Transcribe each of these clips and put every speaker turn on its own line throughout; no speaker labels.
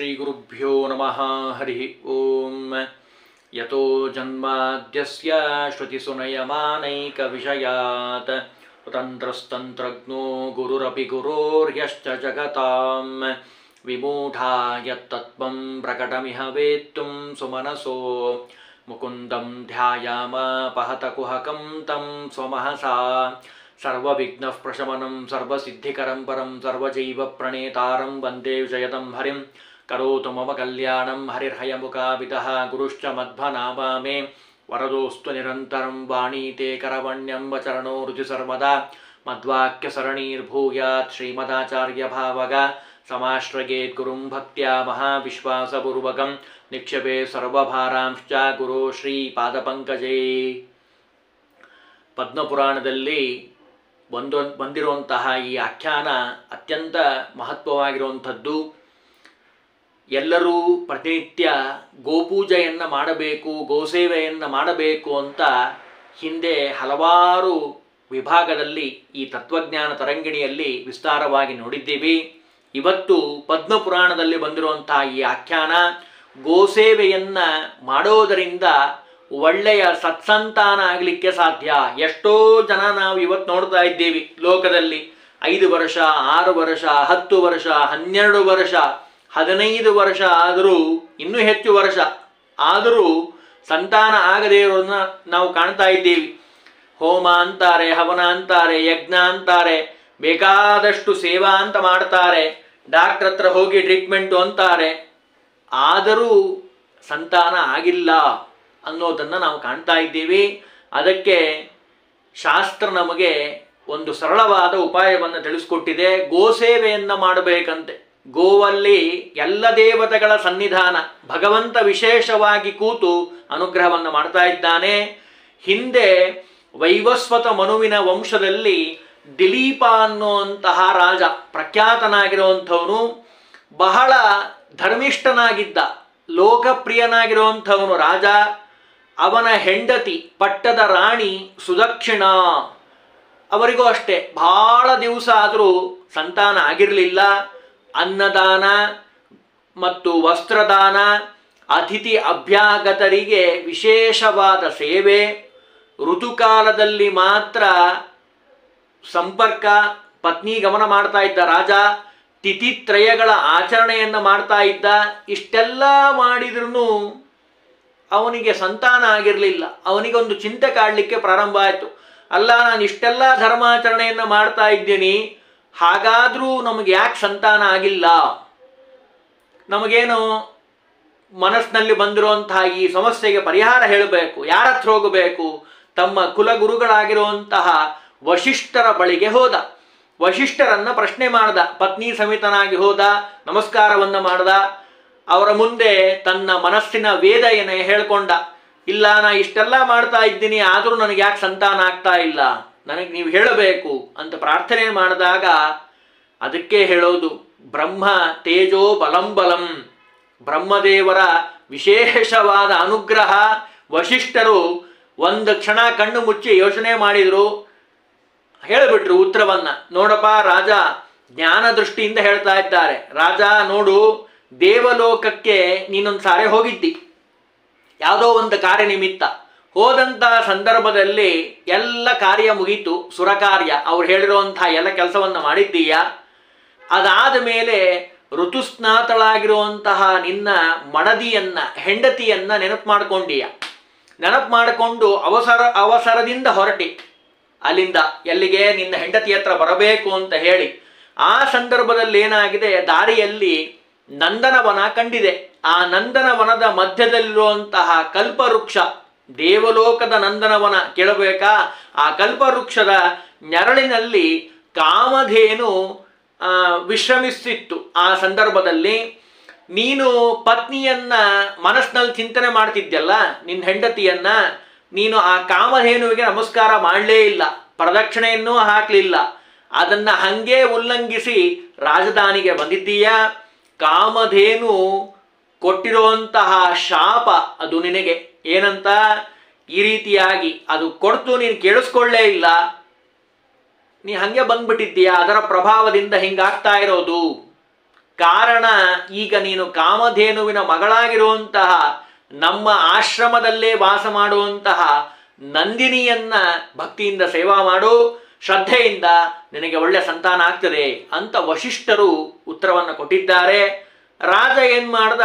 श्रीगुरुभ्यो नमः हरिः ॐ यतो जन्माद्यस्य श्रुतिसुनयमानैकविषयात् तन्त्रस्तन्त्रज्ञो गुरुरपि गुरोर्यश्च जगतां विमूढा यत्तत्त्वं प्रकटमिह वेत्तुं सुमनसो मुकुन्दं ध्यायामपहतकुहकं तं स्वमहसा सर्वविघ्नः प्रशमनं सर्वसिद्धिकरं परं सर्वजैवप्रणेतारं वन्दे विजयतं हरिं करोतु मम कल्याणं हरिर्हयमुखावितः गुरुश्च मध्वनामा मे वरदोऽस्तु निरन्तरं वाणी ते करवण्यं वचरणो रुचि सर्वदा मद्वाक्यसरणीर्भूयात् श्रीमदाचार्यभावग समाश्रयेत् गुरुं भक्त्या महाविश्वासपूर्वकं निक्षेपे ಸರ್ವಭಾರಾಂಶ್ಚ ಗುರು ಶ್ರೀ ಪಾದಪಂಕಜೇ ಪದ್ಮಪುರಾಣದಲ್ಲಿ ಬಂದು ಬಂದಿರುವಂತಹ ಈ ಆಖ್ಯಾನ ಅತ್ಯಂತ ಮಹತ್ವವಾಗಿರುವಂಥದ್ದು ಎಲ್ಲರೂ ಪ್ರತಿನಿತ್ಯ ಗೋಪೂಜೆಯನ್ನು ಮಾಡಬೇಕು ಗೋಸೇವೆಯನ್ನು ಮಾಡಬೇಕು ಅಂತ ಹಿಂದೆ ಹಲವಾರು ವಿಭಾಗದಲ್ಲಿ ಈ ತತ್ವಜ್ಞಾನ ತರಂಗಿಣಿಯಲ್ಲಿ ವಿಸ್ತಾರವಾಗಿ ನೋಡಿದ್ದೀವಿ ಇವತ್ತು ಪದ್ಮಪುರಾಣದಲ್ಲಿ ಬಂದಿರುವಂತಹ ಈ ಆಖ್ಯಾನ ಗೋಸೇವೆಯನ್ನ ಮಾಡೋದರಿಂದ ಒಳ್ಳೆಯ ಸತ್ಸಂತಾನ ಆಗಲಿಕ್ಕೆ ಸಾಧ್ಯ ಎಷ್ಟೋ ಜನ ನಾವು ಇವತ್ತು ನೋಡ್ತಾ ಇದ್ದೀವಿ ಲೋಕದಲ್ಲಿ ಐದು ವರ್ಷ ಆರು ವರ್ಷ ಹತ್ತು ವರ್ಷ ಹನ್ನೆರಡು ವರ್ಷ ಹದಿನೈದು ವರ್ಷ ಆದರೂ ಇನ್ನೂ ಹೆಚ್ಚು ವರ್ಷ ಆದರೂ ಸಂತಾನ ಆಗದೇ ಇರೋದನ್ನ ನಾವು ಕಾಣ್ತಾ ಇದ್ದೀವಿ ಹೋಮ ಅಂತಾರೆ ಹವನ ಅಂತಾರೆ ಯಜ್ಞ ಅಂತಾರೆ ಬೇಕಾದಷ್ಟು ಸೇವಾ ಅಂತ ಮಾಡ್ತಾರೆ ಡಾಕ್ಟರ್ ಹತ್ರ ಹೋಗಿ ಟ್ರೀಟ್ಮೆಂಟು ಅಂತಾರೆ ಆದರೂ ಸಂತಾನ ಆಗಿಲ್ಲ ಅನ್ನೋದನ್ನು ನಾವು ಕಾಣ್ತಾ ಇದ್ದೀವಿ ಅದಕ್ಕೆ ಶಾಸ್ತ್ರ ನಮಗೆ ಒಂದು ಸರಳವಾದ ಉಪಾಯವನ್ನು ತಿಳಿಸ್ಕೊಟ್ಟಿದೆ ಗೋಸೇವೆಯನ್ನು ಮಾಡಬೇಕಂತೆ ಗೋವಲ್ಲಿ ಎಲ್ಲ ದೇವತೆಗಳ ಸನ್ನಿಧಾನ ಭಗವಂತ ವಿಶೇಷವಾಗಿ ಕೂತು ಅನುಗ್ರಹವನ್ನು ಮಾಡ್ತಾ ಇದ್ದಾನೆ ಹಿಂದೆ ವೈವಸ್ವತ ಮನುವಿನ ವಂಶದಲ್ಲಿ ದಿಲೀಪ ಅನ್ನುವಂತಹ ರಾಜ ಪ್ರಖ್ಯಾತನಾಗಿರುವಂಥವನು ಬಹಳ ಧರ್ಮಿಷ್ಠನಾಗಿದ್ದ ಲೋಕಪ್ರಿಯನಾಗಿರುವಂಥವನು ರಾಜ ಅವನ ಹೆಂಡತಿ ಪಟ್ಟದ ರಾಣಿ ಸುದಕ್ಷಿಣ ಅವರಿಗೂ ಅಷ್ಟೇ ಬಹಳ ದಿವಸ ಆದರೂ ಸಂತಾನ ಆಗಿರಲಿಲ್ಲ ಅನ್ನದಾನ ಮತ್ತು ವಸ್ತ್ರದಾನ ಅತಿಥಿ ಅಭ್ಯಾಗತರಿಗೆ ವಿಶೇಷವಾದ ಸೇವೆ ಋತುಕಾಲದಲ್ಲಿ ಮಾತ್ರ ಸಂಪರ್ಕ ಪತ್ನಿ ಗಮನ ಮಾಡ್ತಾ ಇದ್ದ ರಾಜ ತಿಥಿತ್ರಯಗಳ ಆಚರಣೆಯನ್ನು ಮಾಡ್ತಾ ಇದ್ದ ಇಷ್ಟೆಲ್ಲ ಮಾಡಿದ್ರೂ ಅವನಿಗೆ ಸಂತಾನ ಆಗಿರಲಿಲ್ಲ ಅವನಿಗೊಂದು ಚಿಂತೆ ಕಾಡಲಿಕ್ಕೆ ಪ್ರಾರಂಭ ಆಯಿತು ಅಲ್ಲ ನಾನು ಇಷ್ಟೆಲ್ಲ ಧರ್ಮಾಚರಣೆಯನ್ನು ಮಾಡ್ತಾ ಇದ್ದೀನಿ ಹಾಗಾದರೂ ನಮಗೆ ಯಾಕೆ ಸಂತಾನ ಆಗಿಲ್ಲ ನಮಗೇನು ಮನಸ್ಸಿನಲ್ಲಿ ಬಂದಿರುವಂತಹ ಈ ಸಮಸ್ಯೆಗೆ ಪರಿಹಾರ ಹೇಳಬೇಕು ಯಾರ ಹತ್ರ ಹೋಗಬೇಕು ತಮ್ಮ ಕುಲಗುರುಗಳಾಗಿರುವಂತಹ ವಶಿಷ್ಠರ ಬಳಿಗೆ ಹೋದ ವಶಿಷ್ಠರನ್ನ ಪ್ರಶ್ನೆ ಮಾಡ್ದ ಪತ್ನಿ ಸಮೇತನಾಗಿ ಹೋದ ನಮಸ್ಕಾರವನ್ನ ಮಾಡ್ದ ಅವರ ಮುಂದೆ ತನ್ನ ಮನಸ್ಸಿನ ವೇದನೆ ಹೇಳ್ಕೊಂಡ ಇಲ್ಲ ನಾ ಇಷ್ಟೆಲ್ಲ ಮಾಡ್ತಾ ಇದ್ದೀನಿ ಆದರೂ ನನಗೆ ಯಾಕೆ ಸಂತಾನ ಆಗ್ತಾ ಇಲ್ಲ ನನಗೆ ನೀವು ಹೇಳಬೇಕು ಅಂತ ಪ್ರಾರ್ಥನೆ ಮಾಡಿದಾಗ ಅದಕ್ಕೆ ಹೇಳೋದು ಬ್ರಹ್ಮ ತೇಜೋ ಬಲಂ ಬಲಂ ಬ್ರಹ್ಮದೇವರ ವಿಶೇಷವಾದ ಅನುಗ್ರಹ ವಶಿಷ್ಠರು ಒಂದು ಕ್ಷಣ ಕಣ್ಣು ಮುಚ್ಚಿ ಯೋಚನೆ ಮಾಡಿದರು ಹೇಳಿಬಿಟ್ರು ಉತ್ತರವನ್ನ ನೋಡಪ್ಪ ರಾಜ ಜ್ಞಾನ ದೃಷ್ಟಿಯಿಂದ ಹೇಳ್ತಾ ಇದ್ದಾರೆ ರಾಜ ನೋಡು ದೇವಲೋಕಕ್ಕೆ ನೀನೊಂದು ಸಾರಿ ಹೋಗಿದ್ದಿ ಯಾವುದೋ ಒಂದು ಕಾರ್ಯ ನಿಮಿತ್ತ ಹೋದಂಥ ಸಂದರ್ಭದಲ್ಲಿ ಎಲ್ಲ ಕಾರ್ಯ ಮುಗೀತು ಸುರಕಾರ್ಯ ಅವ್ರು ಹೇಳಿರುವಂತಹ ಎಲ್ಲ ಕೆಲಸವನ್ನು ಮಾಡಿದ್ದೀಯ ಅದಾದ ಮೇಲೆ ಋತುಸ್ನಾತಳಾಗಿರುವಂತಹ ನಿನ್ನ ಮಡದಿಯನ್ನ ಹೆಂಡತಿಯನ್ನ ನೆನಪು ಮಾಡ್ಕೊಂಡೀಯ ನೆನಪು ಮಾಡಿಕೊಂಡು ಅವಸರ ಅವಸರದಿಂದ ಹೊರಟಿ ಅಲ್ಲಿಂದ ಎಲ್ಲಿಗೆ ನಿನ್ನ ಹೆಂಡತಿ ಹತ್ರ ಬರಬೇಕು ಅಂತ ಹೇಳಿ ಆ ಸಂದರ್ಭದಲ್ಲಿ ಏನಾಗಿದೆ ದಾರಿಯಲ್ಲಿ ನಂದನವನ ಕಂಡಿದೆ ಆ ನಂದನವನದ ಮಧ್ಯದಲ್ಲಿರುವಂತಹ ಕಲ್ಪವೃಕ್ಷ ದೇವಲೋಕದ ನಂದನವನ ಕೇಳಬೇಕಾ ಆ ಕಲ್ಪವೃಕ್ಷದ ನೆರಳಿನಲ್ಲಿ ಕಾಮಧೇನು ವಿಶ್ರಮಿಸಿತ್ತು ಆ ಸಂದರ್ಭದಲ್ಲಿ ನೀನು ಪತ್ನಿಯನ್ನ ಮನಸ್ಸಿನಲ್ಲಿ ಚಿಂತನೆ ಮಾಡ್ತಿದ್ಯಲ್ಲ ನಿನ್ನ ಹೆಂಡತಿಯನ್ನ ನೀನು ಆ ಕಾಮಧೇನುವಿಗೆ ನಮಸ್ಕಾರ ಮಾಡಲೇ ಇಲ್ಲ ಪ್ರದಕ್ಷಿಣೆಯನ್ನೂ ಹಾಕಲಿಲ್ಲ ಅದನ್ನ ಹಂಗೆ ಉಲ್ಲಂಘಿಸಿ ರಾಜಧಾನಿಗೆ ಬಂದಿದ್ದೀಯ ಕಾಮಧೇನು ಕೊಟ್ಟಿರುವಂತಹ ಶಾಪ ಅದು ನಿನಗೆ ಏನಂತ ಈ ರೀತಿಯಾಗಿ ಅದು ಕೊಡ್ತು ನೀನು ಕೇಳಿಸ್ಕೊಳ್ಳೇ ಇಲ್ಲ ನೀ ಹಂಗೆ ಬಂದ್ಬಿಟ್ಟಿದ್ದೀಯ ಅದರ ಪ್ರಭಾವದಿಂದ ಹಿಂಗಾಗ್ತಾ ಇರೋದು ಕಾರಣ ಈಗ ನೀನು ಕಾಮಧೇನುವಿನ ಮಗಳಾಗಿರುವಂತಹ ನಮ್ಮ ಆಶ್ರಮದಲ್ಲೇ ವಾಸ ಮಾಡುವಂತಹ ನಂದಿನಿಯನ್ನ ಭಕ್ತಿಯಿಂದ ಸೇವಾ ಮಾಡು ಶ್ರದ್ಧೆಯಿಂದ ನಿನಗೆ ಒಳ್ಳೆ ಸಂತಾನ ಆಗ್ತದೆ ಅಂತ ವಶಿಷ್ಠರು ಉತ್ತರವನ್ನು ಕೊಟ್ಟಿದ್ದಾರೆ ರಾಜ ಏನ್ ಮಾಡ್ದ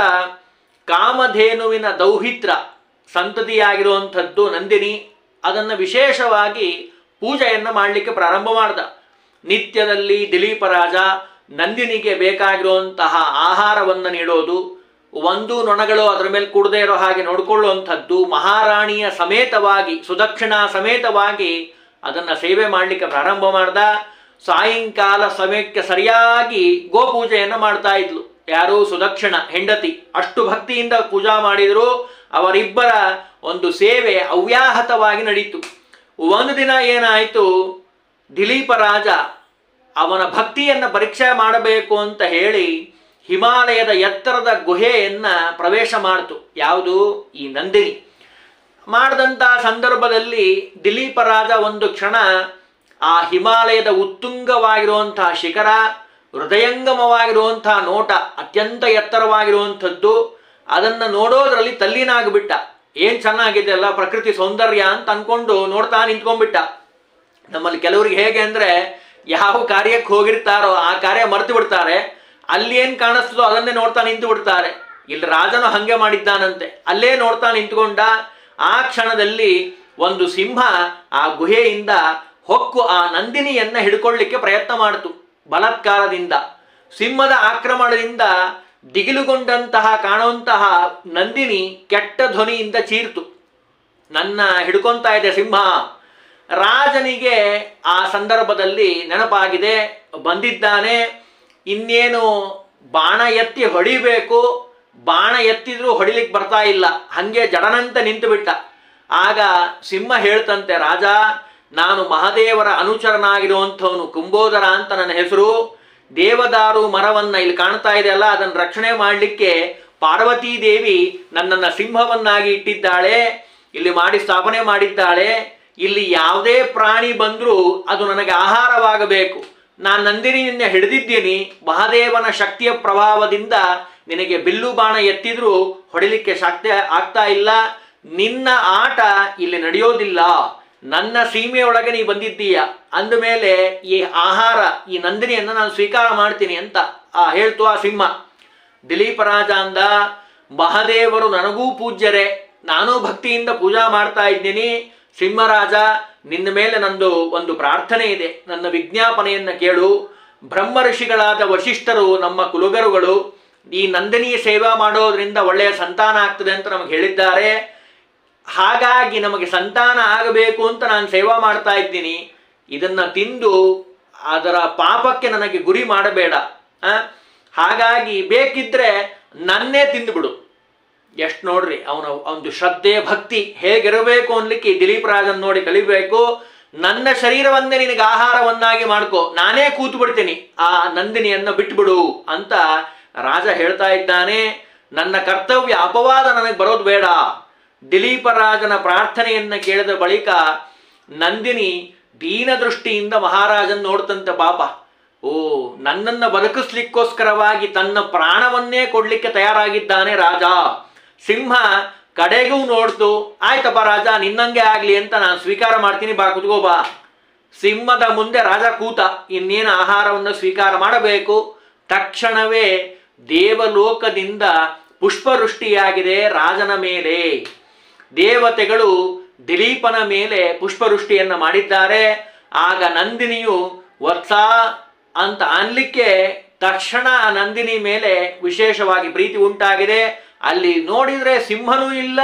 ಕಾಮಧೇನುವಿನ ದೌಹಿತ್ರ ಸಂತತಿಯಾಗಿರುವಂಥದ್ದು ನಂದಿನಿ ಅದನ್ನು ವಿಶೇಷವಾಗಿ ಪೂಜೆಯನ್ನು ಮಾಡಲಿಕ್ಕೆ ಪ್ರಾರಂಭ ಮಾಡ್ದ ನಿತ್ಯದಲ್ಲಿ ದಿಲೀಪ ರಾಜ ನಂದಿನಿಗೆ ಬೇಕಾಗಿರುವಂತಹ ಆಹಾರವನ್ನು ನೀಡೋದು ಒಂದು ನೊಣಗಳು ಅದರ ಮೇಲೆ ಕೂಡದೇ ಇರೋ ಹಾಗೆ ನೋಡಿಕೊಳ್ಳುವಂಥದ್ದು ಮಹಾರಾಣಿಯ ಸಮೇತವಾಗಿ ಸುದಕ್ಷಿಣಾ ಸಮೇತವಾಗಿ ಅದನ್ನು ಸೇವೆ ಮಾಡಲಿಕ್ಕೆ ಪ್ರಾರಂಭ ಮಾಡ್ದ ಸಾಯಂಕಾಲ ಸಮಯಕ್ಕೆ ಸರಿಯಾಗಿ ಗೋಪೂಜೆಯನ್ನು ಮಾಡ್ತಾ ಇದ್ಲು ಯಾರು ಸುದಕ್ಷಿಣ ಹೆಂಡತಿ ಅಷ್ಟು ಭಕ್ತಿಯಿಂದ ಪೂಜಾ ಮಾಡಿದ್ರು ಅವರಿಬ್ಬರ ಒಂದು ಸೇವೆ ಅವ್ಯಾಹತವಾಗಿ ನಡೀತು ಒಂದು ದಿನ ಏನಾಯಿತು ದಿಲೀಪ ರಾಜ ಅವನ ಭಕ್ತಿಯನ್ನು ಪರೀಕ್ಷೆ ಮಾಡಬೇಕು ಅಂತ ಹೇಳಿ ಹಿಮಾಲಯದ ಎತ್ತರದ ಗುಹೆಯನ್ನ ಪ್ರವೇಶ ಮಾಡಿತು ಯಾವುದು ಈ ನಂದಿನಿ ಮಾಡಿದಂಥ ಸಂದರ್ಭದಲ್ಲಿ ದಿಲೀಪ ರಾಜ ಒಂದು ಕ್ಷಣ ಆ ಹಿಮಾಲಯದ ಉತ್ತುಂಗವಾಗಿರುವಂತಹ ಶಿಖರ ಹೃದಯಂಗಮವಾಗಿರುವಂತಹ ನೋಟ ಅತ್ಯಂತ ಎತ್ತರವಾಗಿರುವಂಥದ್ದು ಅದನ್ನು ನೋಡೋದ್ರಲ್ಲಿ ತಲ್ಲೀನಾಗ್ಬಿಟ್ಟ ಏನು ಚೆನ್ನಾಗಿದೆ ಅಲ್ಲ ಪ್ರಕೃತಿ ಸೌಂದರ್ಯ ಅಂತ ಅನ್ಕೊಂಡು ನೋಡ್ತಾ ನಿಂತ್ಕೊಂಡ್ಬಿಟ್ಟ ನಮ್ಮಲ್ಲಿ ಕೆಲವರಿಗೆ ಹೇಗೆ ಅಂದರೆ ಯಾವ ಕಾರ್ಯಕ್ಕೆ ಹೋಗಿರ್ತಾರೋ ಆ ಕಾರ್ಯ ಮರೆತು ಬಿಡ್ತಾರೆ ಅಲ್ಲಿ ಏನು ಕಾಣಿಸ್ತದೋ ಅದನ್ನೇ ನೋಡ್ತಾ ನಿಂತು ಬಿಡ್ತಾರೆ ಇಲ್ಲಿ ರಾಜನು ಹಂಗೆ ಮಾಡಿದ್ದಾನಂತೆ ಅಲ್ಲೇ ನೋಡ್ತಾ ನಿಂತ್ಕೊಂಡ ಆ ಕ್ಷಣದಲ್ಲಿ ಒಂದು ಸಿಂಹ ಆ ಗುಹೆಯಿಂದ ಹೊಕ್ಕು ಆ ನಂದಿನಿಯನ್ನ ಹಿಡ್ಕೊಳ್ಳಿಕ್ಕೆ ಪ್ರಯತ್ನ ಮಾಡಿತು ಬಲಾತ್ಕಾರದಿಂದ ಸಿಂಹದ ಆಕ್ರಮಣದಿಂದ ದಿಗಿಲುಗೊಂಡಂತಹ ಕಾಣುವಂತಹ ನಂದಿನಿ ಕೆಟ್ಟ ಧ್ವನಿಯಿಂದ ಚೀರ್ತು ನನ್ನ ಹಿಡ್ಕೊಂತಾ ಇದೆ ಸಿಂಹ ರಾಜನಿಗೆ ಆ ಸಂದರ್ಭದಲ್ಲಿ ನೆನಪಾಗಿದೆ ಬಂದಿದ್ದಾನೆ ಇನ್ನೇನು ಬಾಣ ಎತ್ತಿ ಹೊಡಿಬೇಕು ಬಾಣ ಎತ್ತಿದ್ರೂ ಹೊಡಿಲಿಕ್ಕೆ ಬರ್ತಾ ಇಲ್ಲ ಹಂಗೆ ಜಡನಂತ ನಿಂತು ಬಿಟ್ಟ ಆಗ ಸಿಂಹ ಹೇಳ್ತಂತೆ ರಾಜ ನಾನು ಮಹಾದೇವರ ಅನುಚರನಾಗಿರುವಂಥವನು ಕುಂಬೋದರ ಅಂತ ನನ್ನ ಹೆಸರು ದೇವದಾರು ಮರವನ್ನ ಇಲ್ಲಿ ಕಾಣ್ತಾ ಇದೆಯಲ್ಲ ಅದನ್ನು ರಕ್ಷಣೆ ಮಾಡಲಿಕ್ಕೆ ಪಾರ್ವತೀ ದೇವಿ ನನ್ನನ್ನು ಸಿಂಹವನ್ನಾಗಿ ಇಟ್ಟಿದ್ದಾಳೆ ಇಲ್ಲಿ ಮಾಡಿ ಸ್ಥಾಪನೆ ಮಾಡಿದ್ದಾಳೆ ಇಲ್ಲಿ ಯಾವುದೇ ಪ್ರಾಣಿ ಬಂದರೂ ಅದು ನನಗೆ ಆಹಾರವಾಗಬೇಕು ನಾನು ನಂದಿನಿಯನ್ನ ಹಿಡಿದಿದ್ದೀನಿ ಮಹಾದೇವನ ಶಕ್ತಿಯ ಪ್ರಭಾವದಿಂದ ನಿನಗೆ ಬಿಲ್ಲು ಬಾಣ ಎತ್ತಿದ್ರೂ ಹೊಡಿಲಿಕ್ಕೆ ಶಕ್ತಿ ಆಗ್ತಾ ಇಲ್ಲ ನಿನ್ನ ಆಟ ಇಲ್ಲಿ ನಡೆಯೋದಿಲ್ಲ ನನ್ನ ಸೀಮೆಯೊಳಗೆ ನೀ ಬಂದಿದ್ದೀಯ ಅಂದಮೇಲೆ ಈ ಆಹಾರ ಈ ನಂದಿನಿಯನ್ನು ನಾನು ಸ್ವೀಕಾರ ಮಾಡ್ತೀನಿ ಅಂತ ಆ ಹೇಳ್ತು ಆ ಸಿಂಹ ದಿಲೀಪ ರಾಜ ಅಂದ ಮಹಾದೇವರು ನನಗೂ ಪೂಜ್ಯರೇ ನಾನೂ ಭಕ್ತಿಯಿಂದ ಪೂಜಾ ಮಾಡ್ತಾ ಇದ್ದೀನಿ ಸಿಂಹರಾಜ ನಿನ್ನ ಮೇಲೆ ನಂದು ಒಂದು ಪ್ರಾರ್ಥನೆ ಇದೆ ನನ್ನ ವಿಜ್ಞಾಪನೆಯನ್ನು ಕೇಳು ಬ್ರಹ್ಮ ಋಷಿಗಳಾದ ವಶಿಷ್ಠರು ನಮ್ಮ ಕುಲಗರುಗಳು ಈ ನಂದಿನಿಯ ಸೇವಾ ಮಾಡೋದ್ರಿಂದ ಒಳ್ಳೆಯ ಸಂತಾನ ಆಗ್ತದೆ ಅಂತ ನಮಗೆ ಹೇಳಿದ್ದಾರೆ ಹಾಗಾಗಿ ನಮಗೆ ಸಂತಾನ ಆಗಬೇಕು ಅಂತ ನಾನು ಸೇವಾ ಮಾಡ್ತಾ ಇದ್ದೀನಿ ಇದನ್ನ ತಿಂದು ಅದರ ಪಾಪಕ್ಕೆ ನನಗೆ ಗುರಿ ಮಾಡಬೇಡ ಆ? ಹಾಗಾಗಿ ಬೇಕಿದ್ರೆ ನನ್ನೇ ತಿಂದುಬಿಡು ಎಷ್ಟು ನೋಡ್ರಿ ಅವನ ಒಂದು ಶ್ರದ್ಧೆ ಭಕ್ತಿ ಹೇಗಿರಬೇಕು ಅನ್ಲಿಕ್ಕೆ ಈ ದಿಲೀಪ್ ರಾಜನ್ ನೋಡಿ ಕಲಿಬೇಕು ನನ್ನ ಶರೀರವನ್ನೇ ನಿನಗೆ ಆಹಾರವನ್ನಾಗಿ ಮಾಡ್ಕೋ ನಾನೇ ಕೂತು ಬಿಡ್ತೀನಿ ಆ ನಂದಿನಿಯನ್ನು ಬಿಟ್ಬಿಡು ಅಂತ ರಾಜ ಹೇಳ್ತಾ ಇದ್ದಾನೆ ನನ್ನ ಕರ್ತವ್ಯ ಅಪವಾದ ನನಗೆ ಬರೋದು ಬೇಡ ದಿಲೀಪ ರಾಜನ ಪ್ರಾರ್ಥನೆಯನ್ನ ಕೇಳಿದ ಬಳಿಕ ನಂದಿನಿ ದೀನದೃಷ್ಟಿಯಿಂದ ಮಹಾರಾಜನ್ ನೋಡ್ತಂತೆ ಪಾಪ ಓ ನನ್ನನ್ನು ಬದುಕಿಸ್ಲಿಕ್ಕೋಸ್ಕರವಾಗಿ ತನ್ನ ಪ್ರಾಣವನ್ನೇ ಕೊಡ್ಲಿಕ್ಕೆ ತಯಾರಾಗಿದ್ದಾನೆ ರಾಜ ಸಿಂಹ ಕಡೆಗೂ ನೋಡ್ತು ಆಯ್ತಪ್ಪ ರಾಜ ನಿನ್ನಂಗೆ ಆಗ್ಲಿ ಅಂತ ನಾನು ಸ್ವೀಕಾರ ಮಾಡ್ತೀನಿ ಬಾ ಕುತ್ಕೋ ಬಾ ಸಿಂಹದ ಮುಂದೆ ರಾಜ ಕೂತ ಇನ್ನೇನು ಆಹಾರವನ್ನು ಸ್ವೀಕಾರ ಮಾಡಬೇಕು ತಕ್ಷಣವೇ ದೇವಲೋಕದಿಂದ ಪುಷ್ಪವೃಷ್ಟಿಯಾಗಿದೆ ರಾಜನ ಮೇಲೆ ದೇವತೆಗಳು ದಿಲೀಪನ ಮೇಲೆ ಪುಷ್ಪವೃಷ್ಟಿಯನ್ನು ಮಾಡಿದ್ದಾರೆ ಆಗ ನಂದಿನಿಯು ವತ್ಸ ಅಂತ ಅನ್ಲಿಕ್ಕೆ ತಕ್ಷಣ ಆ ನಂದಿನಿ ಮೇಲೆ ವಿಶೇಷವಾಗಿ ಪ್ರೀತಿ ಉಂಟಾಗಿದೆ ಅಲ್ಲಿ ನೋಡಿದ್ರೆ ಸಿಂಹನೂ ಇಲ್ಲ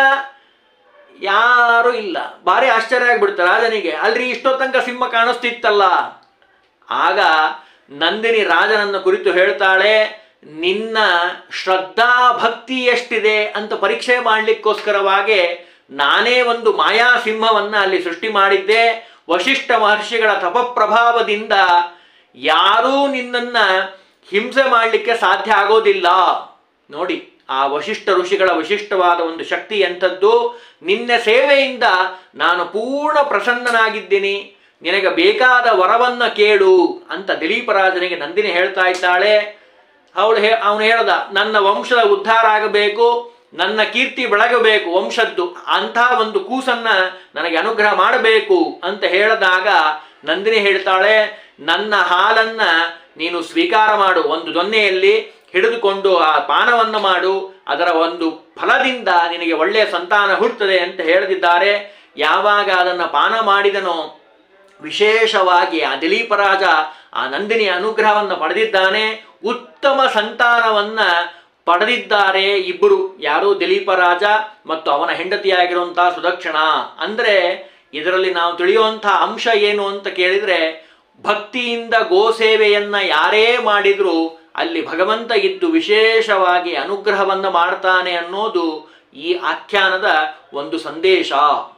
ಯಾರೂ ಇಲ್ಲ ಭಾರಿ ಆಶ್ಚರ್ಯ ಆಗ್ಬಿಡ್ತಾರೆ ರಾಜನಿಗೆ ಅಲ್ರಿ ಇಷ್ಟೊತ್ತಂಕ ಸಿಂಹ ಕಾಣಿಸ್ತಿತ್ತಲ್ಲ ಆಗ ನಂದಿನಿ ರಾಜನನ್ನು ಕುರಿತು ಹೇಳ್ತಾಳೆ ನಿನ್ನ ಶ್ರದ್ಧಾ ಭಕ್ತಿ ಎಷ್ಟಿದೆ ಅಂತ ಪರೀಕ್ಷೆ ಮಾಡಲಿಕ್ಕೋಸ್ಕರವಾಗಿ ನಾನೇ ಒಂದು ಮಾಯಾ ಸಿಂಹವನ್ನ ಅಲ್ಲಿ ಸೃಷ್ಟಿ ಮಾಡಿದ್ದೆ ವಶಿಷ್ಠ ಮಹರ್ಷಿಗಳ ತಪಪ್ರಭಾವದಿಂದ ಯಾರೂ ನಿನ್ನನ್ನ ಹಿಂಸೆ ಮಾಡಲಿಕ್ಕೆ ಸಾಧ್ಯ ಆಗೋದಿಲ್ಲ ನೋಡಿ ಆ ವಶಿಷ್ಠ ಋಷಿಗಳ ವಿಶಿಷ್ಟವಾದ ಒಂದು ಶಕ್ತಿ ಎಂಥದ್ದು ನಿನ್ನ ಸೇವೆಯಿಂದ ನಾನು ಪೂರ್ಣ ಪ್ರಸನ್ನನಾಗಿದ್ದೀನಿ ನಿನಗೆ ಬೇಕಾದ ವರವನ್ನ ಕೇಳು ಅಂತ ದಿಲೀಪರಾಜನಿಗೆ ನಂದಿನಿ ಹೇಳ್ತಾ ಇದ್ದಾಳೆ ಅವಳು ಹೇ ಅವನು ಹೇಳ್ದ ನನ್ನ ವಂಶದ ಉದ್ಧಾರ ಆಗಬೇಕು ನನ್ನ ಕೀರ್ತಿ ಬೆಳಗಬೇಕು ವಂಶದ್ದು ಅಂಥ ಒಂದು ಕೂಸನ್ನ ನನಗೆ ಅನುಗ್ರಹ ಮಾಡಬೇಕು ಅಂತ ಹೇಳಿದಾಗ ನಂದಿನಿ ಹೇಳ್ತಾಳೆ ನನ್ನ ಹಾಲನ್ನ ನೀನು ಸ್ವೀಕಾರ ಮಾಡು ಒಂದು ದೊನ್ನೆಯಲ್ಲಿ ಹಿಡಿದುಕೊಂಡು ಆ ಪಾನವನ್ನು ಮಾಡು ಅದರ ಒಂದು ಫಲದಿಂದ ನಿನಗೆ ಒಳ್ಳೆಯ ಸಂತಾನ ಹುಟ್ಟುತ್ತದೆ ಅಂತ ಹೇಳದಿದ್ದಾರೆ ಯಾವಾಗ ಅದನ್ನು ಪಾನ ಮಾಡಿದನೋ ವಿಶೇಷವಾಗಿ ಆ ದಿಲೀಪ ರಾಜ ಆ ನಂದಿನಿಯ ಅನುಗ್ರಹವನ್ನು ಪಡೆದಿದ್ದಾನೆ ಉತ್ತಮ ಸಂತಾನವನ್ನ ಪಡೆದಿದ್ದಾರೆ ಇಬ್ಬರು ಯಾರು ದಿಲೀಪ ರಾಜ ಮತ್ತು ಅವನ ಹೆಂಡತಿಯಾಗಿರುವಂತಹ ಸುದಕ್ಷಿಣ ಅಂದ್ರೆ ಇದರಲ್ಲಿ ನಾವು ತಿಳಿಯುವಂತಹ ಅಂಶ ಏನು ಅಂತ ಕೇಳಿದ್ರೆ ಭಕ್ತಿಯಿಂದ ಗೋಸೇವೆಯನ್ನ ಯಾರೇ ಮಾಡಿದ್ರು ಅಲ್ಲಿ ಭಗವಂತ ಇದ್ದು ವಿಶೇಷವಾಗಿ ಅನುಗ್ರಹವನ್ನ ಮಾಡ್ತಾನೆ ಅನ್ನೋದು ಈ ಆಖ್ಯಾನದ ಒಂದು ಸಂದೇಶ